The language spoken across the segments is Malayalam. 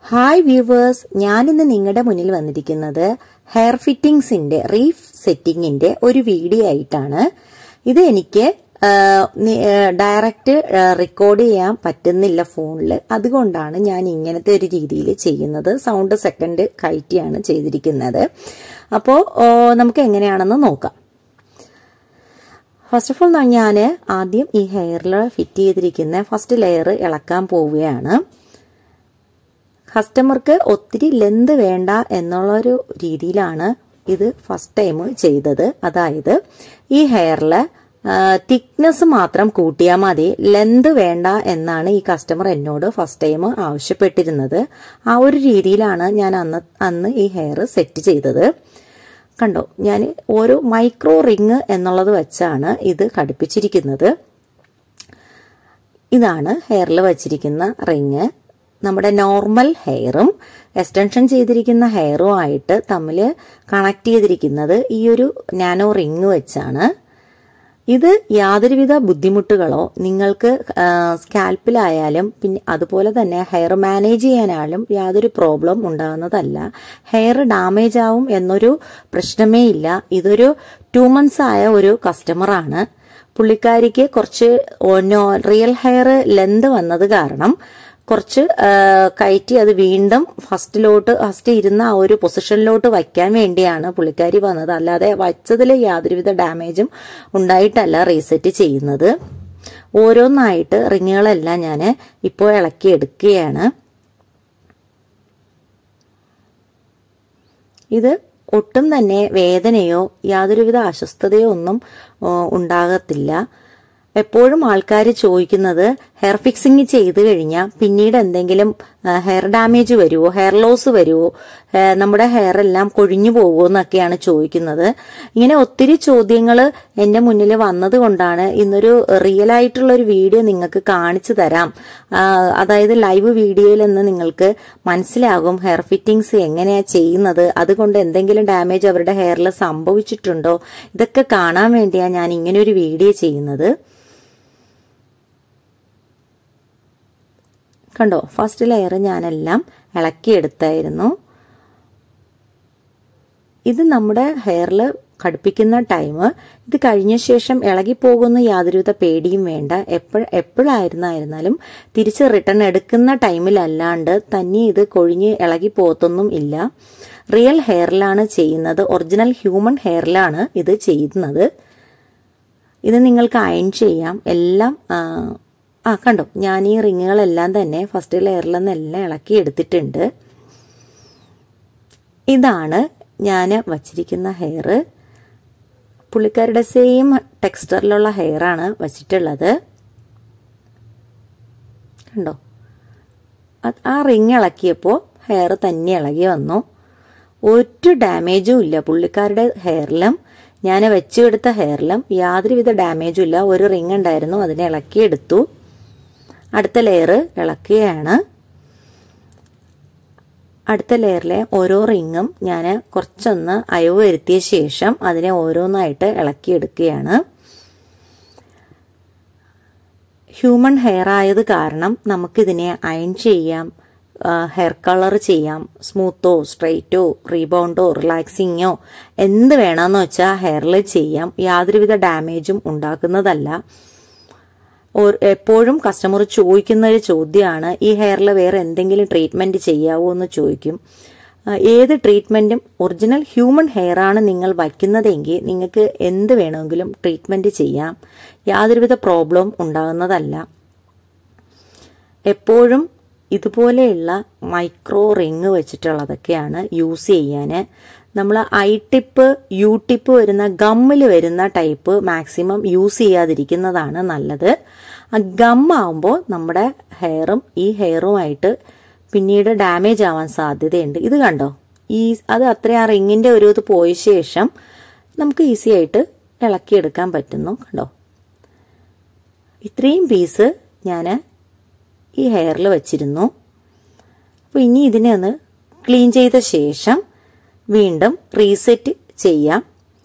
ഹായ് വ്യൂവേഴ്സ് ഞാനിന്ന് നിങ്ങളുടെ മുന്നിൽ വന്നിരിക്കുന്നത് ഹെയർ ഫിറ്റിംഗ്സിന്റെ റീഫ് സെറ്റിംഗിന്റെ ഒരു വീഡിയോ ആയിട്ടാണ് ഇത് എനിക്ക് ഡയറക്റ്റ് റെക്കോർഡ് ചെയ്യാൻ പറ്റുന്നില്ല ഫോണിൽ അതുകൊണ്ടാണ് ഞാൻ ഇങ്ങനത്തെ ഒരു രീതിയിൽ ചെയ്യുന്നത് സൗണ്ട് സെക്കൻഡ് കയറ്റിയാണ് ചെയ്തിരിക്കുന്നത് അപ്പോൾ നമുക്ക് എങ്ങനെയാണെന്ന് നോക്കാം ഫസ്റ്റ് ഓഫ് ഓൾ ഞാൻ ആദ്യം ഈ ഹെയറിൽ ഫിറ്റ് ചെയ്തിരിക്കുന്ന ഫസ്റ്റ് ലെയർ ഇളക്കാൻ പോവുകയാണ് കസ്റ്റമർക്ക് ഒത്തിരി ലെന്ത് വേണ്ട എന്നുള്ളൊരു രീതിയിലാണ് ഇത് ഫസ്റ്റ് ടൈം ചെയ്തത് അതായത് ഈ ഹെയറിൽ തിക്നെസ് മാത്രം കൂട്ടിയാൽ മതി ലെന്ത് വേണ്ട എന്നാണ് ഈ കസ്റ്റമർ എന്നോട് ഫസ്റ്റ് ടൈം ആവശ്യപ്പെട്ടിരുന്നത് ആ ഒരു രീതിയിലാണ് ഞാൻ അന്ന് അന്ന് ഈ ഹെയർ സെറ്റ് ചെയ്തത് കണ്ടോ ഞാൻ ഓരോ മൈക്രോ റിങ് എന്നുള്ളത് വെച്ചാണ് ഇത് ഘടിപ്പിച്ചിരിക്കുന്നത് ഇതാണ് ഹെയറിൽ വച്ചിരിക്കുന്ന റിങ് നമ്മുടെ നോർമൽ ഹെയറും എക്സ്റ്റൻഷൻ ചെയ്തിരിക്കുന്ന ഹെയറും ആയിട്ട് തമ്മിൽ കണക്ട് ചെയ്തിരിക്കുന്നത് ഈ ഒരു നാനോ റിങ് വെച്ചാണ് ഇത് യാതൊരുവിധ ബുദ്ധിമുട്ടുകളോ നിങ്ങൾക്ക് സ്കാൽപ്പിലായാലും പിന്നെ അതുപോലെ തന്നെ ഹെയർ മാനേജ് ചെയ്യാനായാലും യാതൊരു പ്രോബ്ലം ഉണ്ടാകുന്നതല്ല ഹെയർ ഡാമേജ് ആവും എന്നൊരു പ്രശ്നമേ ഇല്ല ഇതൊരു ടു മന്ത്സ് ആയ ഒരു കസ്റ്റമറാണ് പുള്ളിക്കാരിക്ക് കുറച്ച് റിയൽ ഹെയർ ലെന്ത് വന്നത് കാരണം കുറച്ച് കയറ്റി അത് വീണ്ടും ഫസ്റ്റിലോട്ട് ഫസ്റ്റ് ഇരുന്ന ആ ഒരു പൊസിഷനിലോട്ട് വയ്ക്കാൻ വേണ്ടിയാണ് പുള്ളിക്കാരി വന്നത് അല്ലാതെ വച്ചതിൽ യാതൊരുവിധ ഡാമേജും ഉണ്ടായിട്ടല്ല റീസെറ്റ് ചെയ്യുന്നത് ഓരോന്നായിട്ട് റിങ്ങുകളെല്ലാം ഞാൻ ഇപ്പോൾ ഇളക്കി എടുക്കുകയാണ് ഇത് ഒട്ടും തന്നെ വേദനയോ യാതൊരുവിധ അസ്വസ്ഥതയോ ഒന്നും ഉണ്ടാകത്തില്ല എപ്പോഴും ആൾക്കാർ ചോദിക്കുന്നത് ഹെയർ ഫിക്സിങ് ചെയ്ത് കഴിഞ്ഞാൽ പിന്നീട് എന്തെങ്കിലും ഹെയർ ഡാമേജ് വരുമോ ഹെയർ ലോസ് വരുമോ നമ്മുടെ ഹെയർ എല്ലാം കൊഴിഞ്ഞു പോകുമോ എന്നൊക്കെയാണ് ചോദിക്കുന്നത് ഇങ്ങനെ ഒത്തിരി ചോദ്യങ്ങൾ എൻ്റെ മുന്നിൽ വന്നത് കൊണ്ടാണ് ഇന്നൊരു റിയൽ ആയിട്ടുള്ള ഒരു വീഡിയോ നിങ്ങൾക്ക് കാണിച്ചു തരാം അതായത് ലൈവ് വീഡിയോയിൽ നിന്ന് നിങ്ങൾക്ക് മനസ്സിലാകും ഹെയർ ഫിറ്റിങ്സ് എങ്ങനെയാ ചെയ്യുന്നത് അതുകൊണ്ട് എന്തെങ്കിലും ഡാമേജ് അവരുടെ ഹെയറിൽ സംഭവിച്ചിട്ടുണ്ടോ ഇതൊക്കെ കാണാൻ വേണ്ടിയാണ് ഞാൻ ഇങ്ങനെ ഒരു വീഡിയോ ചെയ്യുന്നത് കണ്ടോ ഫസ്റ്റ് ലെയർ ഞാനെല്ലാം ഇളക്കിയെടുത്തായിരുന്നു ഇത് നമ്മുടെ ഹെയറിൽ ഘടിപ്പിക്കുന്ന ടൈം ഇത് കഴിഞ്ഞ ശേഷം ഇളകിപ്പോകുന്ന യാതൊരുവിധ പേടിയും വേണ്ട എപ്പോഴ എപ്പോഴായിരുന്നായിരുന്നാലും തിരിച്ച് റിട്ടേൺ എടുക്കുന്ന ടൈമിലല്ലാണ്ട് തന്നെ ഇത് കൊഴിഞ്ഞ് ഇളകി പോകത്തൊന്നും ഇല്ല റിയൽ ഹെയറിലാണ് ചെയ്യുന്നത് ഒറിജിനൽ ഹ്യൂമൻ ഹെയറിലാണ് ഇത് ചെയ്യുന്നത് ഇത് നിങ്ങൾക്ക് അയൺ ചെയ്യാം എല്ലാം ആ കണ്ടോ ഞാൻ ഈ റിങ്ങുകളെല്ലാം തന്നെ ഫസ്റ്റ് ലെയറിൽ നിന്നെല്ലാം ഇളക്കി എടുത്തിട്ടുണ്ട് ഇതാണ് ഞാൻ വച്ചിരിക്കുന്ന ഹെയർ പുള്ളിക്കാരുടെ സെയിം ടെക്സ്ചറിലുള്ള ഹെയറാണ് വച്ചിട്ടുള്ളത് കണ്ടോ ആ റിങ് ഇളക്കിയപ്പോൾ ഹെയർ തന്നെ ഇളകി വന്നു ഒരു ഡാമേജും ഇല്ല പുള്ളിക്കാരുടെ ഹെയറിലും ഞാൻ വെച്ചെടുത്ത ഹെയറിലും യാതൊരുവിധ ഡാമേജും ഇല്ല ഒരു റിങ് ഉണ്ടായിരുന്നു അതിനെ ഇളക്കിയെടുത്തു അടുത്ത ലെയർ ഇളക്കുകയാണ് അടുത്ത ലെയറിലെ ഓരോ റിങ്ങും ഞാൻ കുറച്ചൊന്ന് അയവ് വരുത്തിയ ശേഷം അതിനെ ഓരോന്നായിട്ട് ഇളക്കിയെടുക്കുകയാണ് ഹ്യൂമൻ ഹെയർ ആയത് കാരണം നമുക്കിതിനെ അയൺ ചെയ്യാം ഹെയർ കളർ ചെയ്യാം സ്മൂത്തോ സ്ട്രെയിറ്റോ റീബൗണ്ടോ റിലാക്സിങ്ങോ എന്ത് വേണമെന്ന് വെച്ചാൽ ഹെയറിൽ ചെയ്യാം യാതൊരുവിധ ഡാമേജും ഉണ്ടാക്കുന്നതല്ല എപ്പോഴും കസ്റ്റമർ ചോദിക്കുന്ന ഒരു ചോദ്യമാണ് ഈ ഹെയറിൽ വേറെ എന്തെങ്കിലും ട്രീറ്റ്മെന്റ് ചെയ്യാവോ എന്ന് ചോദിക്കും ഏത് ട്രീറ്റ്മെന്റും ഒറിജിനൽ ഹ്യൂമൻ ഹെയർ ആണ് നിങ്ങൾ വയ്ക്കുന്നതെങ്കിൽ നിങ്ങൾക്ക് എന്ത് വേണമെങ്കിലും ട്രീറ്റ്മെന്റ് ചെയ്യാം യാതൊരുവിധ പ്രോബ്ലം ഉണ്ടാകുന്നതല്ല എപ്പോഴും ഇതുപോലെയുള്ള മൈക്രോ റിങ് വെച്ചിട്ടുള്ളതൊക്കെയാണ് യൂസ് ചെയ്യാൻ നമ്മൾ ഐ ടിപ്പ് യു ടിപ്പ് വരുന്ന ഗമ്മിൽ വരുന്ന ടൈപ്പ് മാക്സിമം യൂസ് ചെയ്യാതിരിക്കുന്നതാണ് നല്ലത് ആ ഗം ആവുമ്പോൾ നമ്മുടെ ഹെയറും ഈ ഹെയറുമായിട്ട് പിന്നീട് ഡാമേജ് ആവാൻ സാധ്യതയുണ്ട് ഇത് കണ്ടോ ഈ അത് അത്ര ആ റിങ്ങിന്റെ ഒരു ഇത് പോയ ശേഷം നമുക്ക് ഈസി ആയിട്ട് ഇളക്കിയെടുക്കാൻ പറ്റുന്നു കണ്ടോ ഇത്രയും പീസ് ഞാൻ ഈ ഹെയറിൽ വെച്ചിരുന്നു അപ്പോൾ ഇനി ഇതിനെ ഒന്ന് ക്ലീൻ ചെയ്ത ശേഷം വീണ്ടും റീസെറ്റ് ചെയ്യാം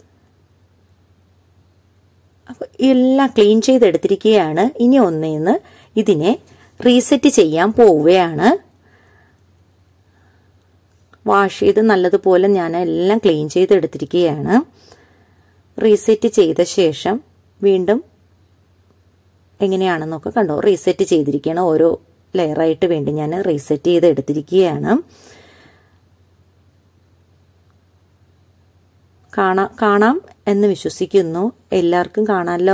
അപ്പോൾ എല്ലാം ക്ലീൻ ചെയ്തെടുത്തിരിക്കുകയാണ് ഇനി ഒന്നേന്ന് ഇതിനെ റീസെറ്റ് ചെയ്യാൻ പോവുകയാണ് വാഷ് ചെയ്ത് നല്ലതുപോലെ ഞാൻ എല്ലാം ക്ലീൻ ചെയ്ത് എടുത്തിരിക്കുകയാണ് റീസെറ്റ് ചെയ്ത ശേഷം വീണ്ടും എങ്ങനെയാണെന്നൊക്കെ കണ്ടോ റീസെറ്റ് ചെയ്തിരിക്കുകയാണ് ഓരോ ലെയറായിട്ട് വേണ്ടി ഞാൻ റീസെറ്റ് ചെയ്ത് എടുത്തിരിക്കുകയാണ് കാണാം കാണാം എന്ന് വിശ്വസിക്കുന്നു എല്ലാവർക്കും കാണാമല്ലോ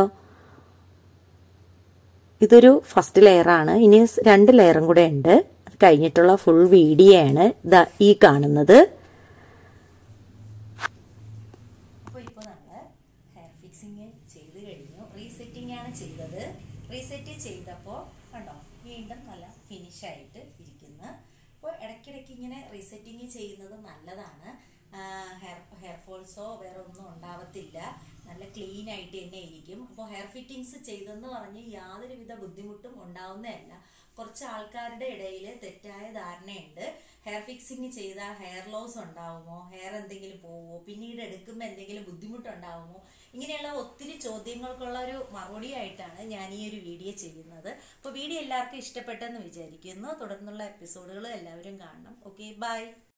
ഇതൊരു ഫസ്റ്റ് ലെയറാണ് ഇനി രണ്ട് ലെയറും കൂടെ ഉണ്ട് അത് കഴിഞ്ഞിട്ടുള്ള ഫുൾ വീഡിയോ ആണ് ഇതാ ഈ കാണുന്നത് അപ്പോൾ ഇപ്പോൾ നമ്മൾ ഹെയർ ഫിക്സിങ് ചെയ്ത് കഴിഞ്ഞു റീസെറ്റിംഗ് ആണ് ചെയ്തത് റീസെറ്റ് ചെയ്തപ്പോൾ കണ്ടോ വീണ്ടും നല്ല ഫിനിഷ് ആയിട്ട് ഇരിക്കുന്നു അപ്പോൾ ഇടയ്ക്കിടയ്ക്ക് ഇങ്ങനെ റീസെറ്റിംഗ് ചെയ്യുന്നത് നല്ലതാണ് ഹെയർ ഹെയർ ഫോൾസോ വേറെ ഒന്നും ഉണ്ടാവത്തില്ല നല്ല ക്ലീൻ ആയിട്ട് തന്നെ ഇരിക്കും അപ്പോൾ ഹെയർ ഫിറ്റിങ്സ് ചെയ്തെന്ന് പറഞ്ഞ് യാതൊരുവിധ ബുദ്ധിമുട്ടും ഉണ്ടാവുന്നതല്ല കുറച്ച് ആൾക്കാരുടെ ഇടയിൽ തെറ്റായ ധാരണയുണ്ട് ഹെയർ ഫിക്സിങ് ചെയ്താൽ ഹെയർ ലോസ് ഉണ്ടാവുമോ ഹെയർ എന്തെങ്കിലും പോവുമോ പിന്നീട് എടുക്കുമ്പോൾ എന്തെങ്കിലും ബുദ്ധിമുട്ടുണ്ടാവുമോ ഇങ്ങനെയുള്ള ഒത്തിരി ചോദ്യങ്ങൾക്കുള്ള ഒരു മറുപടി ആയിട്ടാണ് ഞാൻ ഈ ഒരു വീഡിയോ ചെയ്യുന്നത് അപ്പോൾ വീഡിയോ എല്ലാവർക്കും ഇഷ്ടപ്പെട്ടെന്ന് വിചാരിക്കുന്നു തുടർന്നുള്ള എപ്പിസോഡുകൾ എല്ലാവരും കാണണം ഓക്കെ ബൈ